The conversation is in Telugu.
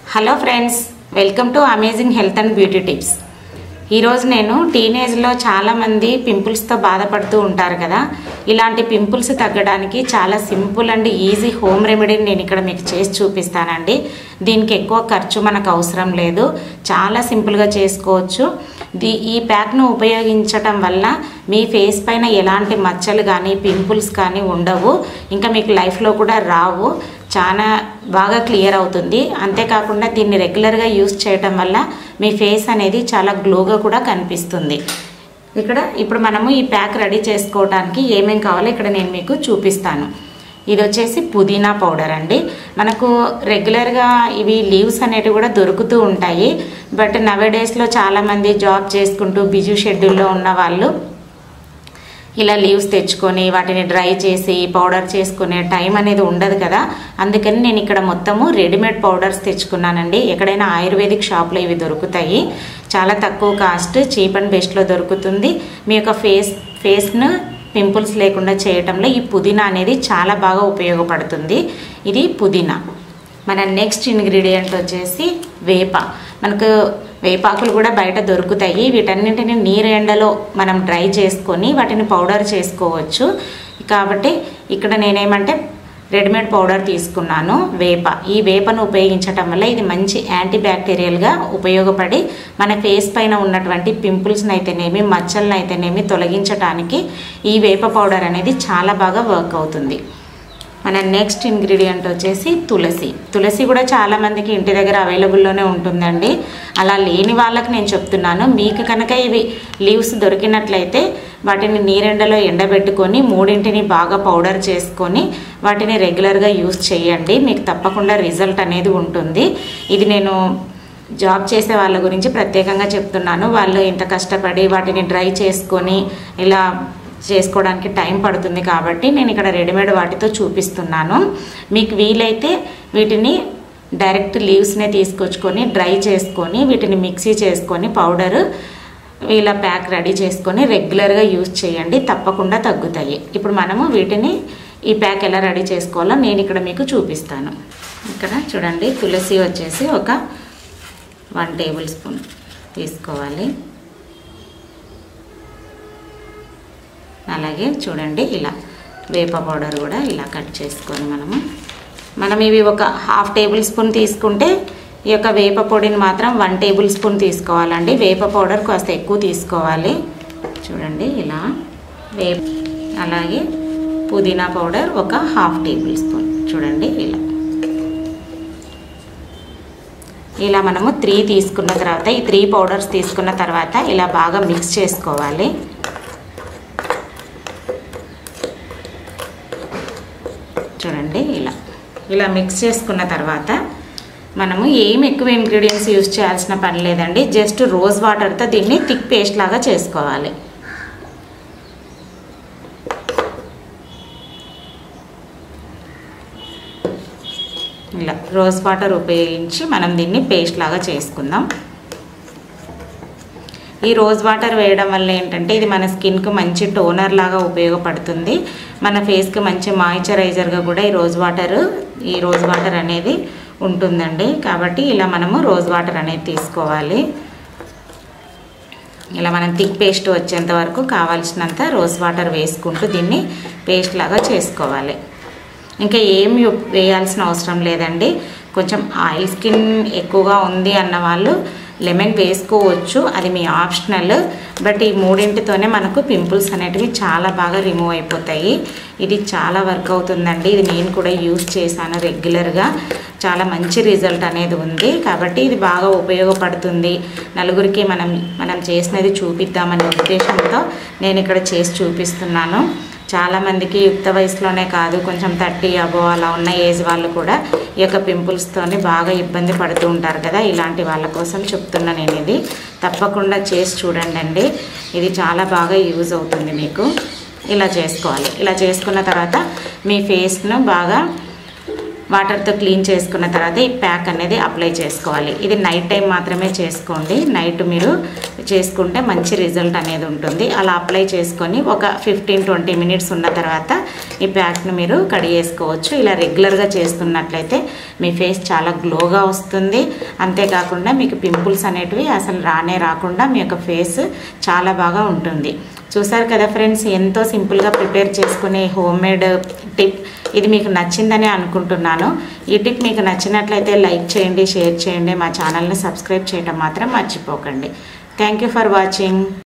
hello friends welcome to amazing health and beauty tips ఈరోజు నేను టీనేజ్లో చాలామంది పింపుల్స్తో బాధపడుతూ ఉంటారు కదా ఇలాంటి పింపుల్స్ తగ్గడానికి చాలా సింపుల్ అండ్ ఈజీ హోమ్ రెమెడీని నేను ఇక్కడ మీకు చేసి చూపిస్తానండి దీనికి ఎక్కువ ఖర్చు మనకు అవసరం లేదు చాలా సింపుల్గా చేసుకోవచ్చు దీ ఈ ప్యాక్ను ఉపయోగించటం వల్ల మీ ఫేస్ పైన ఎలాంటి మచ్చలు కానీ పింపుల్స్ కానీ ఉండవు ఇంకా మీకు లైఫ్లో కూడా రావు చాలా బాగా క్లియర్ అవుతుంది అంతేకాకుండా దీన్ని రెగ్యులర్గా యూస్ చేయటం వల్ల మీ ఫేస్ అనేది చాలా గ్లోగా కూడా కనిపిస్తుంది ఇక్కడ ఇప్పుడు మనము ఈ ప్యాక్ రెడీ చేసుకోవడానికి ఏమేం కావాలో ఇక్కడ నేను మీకు చూపిస్తాను ఇది వచ్చేసి పుదీనా పౌడర్ అండి మనకు రెగ్యులర్గా ఇవి లీవ్స్ అనేటివి కూడా దొరుకుతూ ఉంటాయి బట్ నవే డేస్లో చాలామంది జాబ్ చేసుకుంటూ బిజీ షెడ్యూల్లో ఉన్న వాళ్ళు ఇలా లీవ్స్ తెచ్చుకొని వాటిని డ్రై చేసి పౌడర్ చేసుకునే టైం అనేది ఉండదు కదా అందుకని నేను ఇక్కడ మొత్తము రెడీమేడ్ పౌడర్స్ తెచ్చుకున్నానండి ఎక్కడైనా ఆయుర్వేదిక్ షాప్లో ఇవి దొరుకుతాయి చాలా తక్కువ కాస్ట్ చీప్ అండ్ బెస్ట్లో దొరుకుతుంది మీ యొక్క ఫేస్ ఫేస్ను పింపుల్స్ లేకుండా చేయటంలో ఈ పుదీనా అనేది చాలా బాగా ఉపయోగపడుతుంది ఇది పుదీనా మన నెక్స్ట్ ఇంగ్రీడియంట్ వచ్చేసి వేప మనకు వేపాకులు కూడా బయట దొరుకుతాయి వీటన్నింటిని నీరు ఎండలో మనం డ్రై చేసుకొని వాటిని పౌడర్ చేసుకోవచ్చు కాబట్టి ఇక్కడ నేనేమంటే రెడీమేడ్ పౌడర్ తీసుకున్నాను వేప ఈ వేపను ఉపయోగించటం వల్ల ఇది మంచి యాంటీ బ్యాక్టీరియల్గా ఉపయోగపడి మన ఫేస్ పైన ఉన్నటువంటి పింపుల్స్ని అయితేనేమి మచ్చలను అయితేనేమి తొలగించడానికి ఈ వేప పౌడర్ అనేది చాలా బాగా వర్క్ అవుతుంది మన నెక్స్ట్ ఇంగ్రీడియంట్ వచ్చేసి తులసి తులసి కూడా చాలామందికి ఇంటి దగ్గర అవైలబుల్లోనే ఉంటుందండి అలా లేని వాళ్ళకి నేను చెప్తున్నాను మీకు కనుక ఇవి లీవ్స్ దొరికినట్లయితే వాటిని నీరెండలో ఎండబెట్టుకొని మూడింటిని బాగా పౌడర్ చేసుకొని వాటిని రెగ్యులర్గా యూస్ చేయండి మీకు తప్పకుండా రిజల్ట్ అనేది ఉంటుంది ఇది నేను జాబ్ చేసే వాళ్ళ గురించి ప్రత్యేకంగా చెప్తున్నాను వాళ్ళు ఇంత కష్టపడి వాటిని డ్రై చేసుకొని ఇలా చేసుకోవడానికి టైం పడుతుంది కాబట్టి నేను ఇక్కడ రెడీమేడ్ వాటితో చూపిస్తున్నాను మీకు వీలైతే వీటిని డైరెక్ట్ లీవ్స్నే తీసుకొచ్చుకొని డ్రై చేసుకొని వీటిని మిక్సీ చేసుకొని పౌడర్ ఇలా ప్యాక్ రెడీ చేసుకొని రెగ్యులర్గా యూజ్ చేయండి తప్పకుండా తగ్గుతాయి ఇప్పుడు మనము వీటిని ఈ ప్యాక్ ఎలా రెడీ చేసుకోవాలో నేను ఇక్కడ మీకు చూపిస్తాను ఇక్కడ చూడండి తులసి వచ్చేసి ఒక వన్ టేబుల్ స్పూన్ తీసుకోవాలి అలాగే చూడండి ఇలా వేప పౌడర్ కూడా ఇలా కట్ చేసుకొని మనము మనం ఇవి ఒక హాఫ్ టేబుల్ స్పూన్ తీసుకుంటే ఈ యొక్క వేప పొడిని మాత్రం వన్ టేబుల్ స్పూన్ తీసుకోవాలండి వేప పౌడర్ కాస్త ఎక్కువ తీసుకోవాలి చూడండి ఇలా వేప అలాగే పుదీనా పౌడర్ ఒక హాఫ్ టేబుల్ స్పూన్ చూడండి ఇలా ఇలా మనము త్రీ తీసుకున్న తర్వాత ఈ త్రీ పౌడర్స్ తీసుకున్న తర్వాత ఇలా బాగా మిక్స్ చేసుకోవాలి చూడండి ఇలా ఇలా మిక్స్ చేసుకున్న తర్వాత మనము ఏం ఎక్కువ ఇంగ్రీడియంట్స్ యూజ్ చేయాల్సిన పని లేదండి జస్ట్ రోజ్ వాటర్తో దీన్ని థిక్ పేస్ట్ లాగా చేసుకోవాలి ఇలా రోజ్ వాటర్ ఉపయోగించి మనం దీన్ని పేస్ట్ లాగా చేసుకుందాం ఈ రోజ్ వాటర్ వేయడం వల్ల ఏంటంటే ఇది మన స్కిన్కు మంచి టోనర్ లాగా ఉపయోగపడుతుంది మన ఫేస్కి మంచి మాయిశ్చరైజర్గా కూడా ఈ రోజ్ వాటర్ ఈ రోజ్ వాటర్ అనేది ఉంటుందండి కాబట్టి ఇలా మనము రోజ్ వాటర్ అనేది తీసుకోవాలి ఇలా మనం థిక్ పేస్ట్ వచ్చేంత వరకు కావాల్సినంత రోజ్ వాటర్ వేసుకుంటూ దీన్ని పేస్ట్ లాగా చేసుకోవాలి ఇంకా ఏం వేయాల్సిన అవసరం లేదండి కొంచెం ఆయిల్ స్కిన్ ఎక్కువగా ఉంది అన్న వాళ్ళు లెమన్ వేసుకోవచ్చు అది మీ ఆప్షనల్ బట్ ఈ మూడింటితోనే మనకు పింపుల్స్ అనేటివి చాలా బాగా రిమూవ్ అయిపోతాయి ఇది చాలా వర్క్ అవుతుందండి ఇది నేను కూడా యూస్ చేశాను రెగ్యులర్గా చాలా మంచి రిజల్ట్ అనేది ఉంది కాబట్టి ఇది బాగా ఉపయోగపడుతుంది నలుగురికి మనం మనం చేసినది చూపిద్దామనే ఉద్దేశంతో నేను ఇక్కడ చేసి చూపిస్తున్నాను చాలామందికి యుక్త వయసులోనే కాదు కొంచెం థర్టీ అబో అలా ఉన్న ఏజ్ వాళ్ళు కూడా ఈ యొక్క పింపుల్స్తోని బాగా ఇబ్బంది పడుతూ ఉంటారు కదా ఇలాంటి వాళ్ళ కోసం చెప్తున్నా నేను ఇది తప్పకుండా చేసి చూడండి అండి ఇది చాలా బాగా యూజ్ అవుతుంది మీకు ఇలా చేసుకోవాలి ఇలా చేసుకున్న తర్వాత మీ ఫేస్ను బాగా వాటర్తో క్లీన్ చేసుకున్న తర్వాత ఈ ప్యాక్ అనేది అప్లై చేసుకోవాలి ఇది నైట్ టైం మాత్రమే చేసుకోండి నైట్ మీరు చేసుకుంటే మంచి రిజల్ట్ అనేది ఉంటుంది అలా అప్లై చేసుకొని ఒక ఫిఫ్టీన్ ట్వంటీ మినిట్స్ ఉన్న తర్వాత ఈ ప్యాక్ను మీరు కడిగేసుకోవచ్చు ఇలా రెగ్యులర్గా చేస్తున్నట్లయితే మీ ఫేస్ చాలా గ్లోగా వస్తుంది అంతేకాకుండా మీకు పింపుల్స్ అనేటివి అసలు రానే రాకుండా మీ యొక్క ఫేస్ చాలా బాగా ఉంటుంది చూసారు కదా ఫ్రెండ్స్ ఎంతో సింపుల్గా ప్రిపేర్ చేసుకునే హోమ్ మేడ్ టిప్ ఇది మీకు నచ్చిందని అనుకుంటున్నాను ఈ టిప్ మీకు నచ్చినట్లయితే లైక్ చేయండి షేర్ చేయండి మా ఛానల్ని సబ్స్క్రైబ్ చేయడం మాత్రం మర్చిపోకండి థ్యాంక్ యూ ఫర్ వాచింగ్